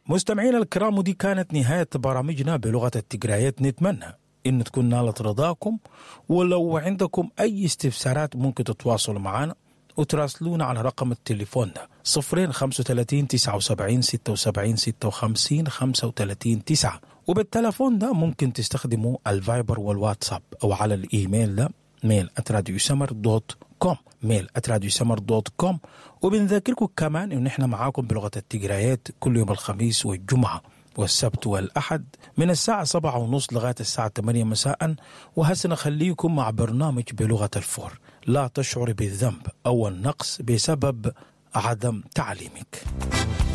مستمعينا الكرام ودي كانت نهاية برامجنا بلغة التجرايات نتمنى إن تكون نالت رضاكم ولو عندكم أي استفسارات ممكن تتواصلوا معنا وتراسلونا على رقم التليفون ده صفرين خمسة وتلاتين تسعة وسبعين ستة وسبعين ستة وخمسين خمسة وتلاتين تسعة وبالتلفون ده ممكن تستخدموا الفايبر والواتساب أو على الإيميل ده ميل اتراديو سمر دوت كوم ميل اتراديو سمر دوت كوم وبنذكركم كمان إن إحنا معاكم بلغة التجرايات كل يوم الخميس والجمعة والسبت والأحد من الساعة سبعة ونص لغاية الساعة 8 مساء وهسه نخليكم مع برنامج بلغة الفور لا تشعر بالذنب أو النقص بسبب عدم تعليمك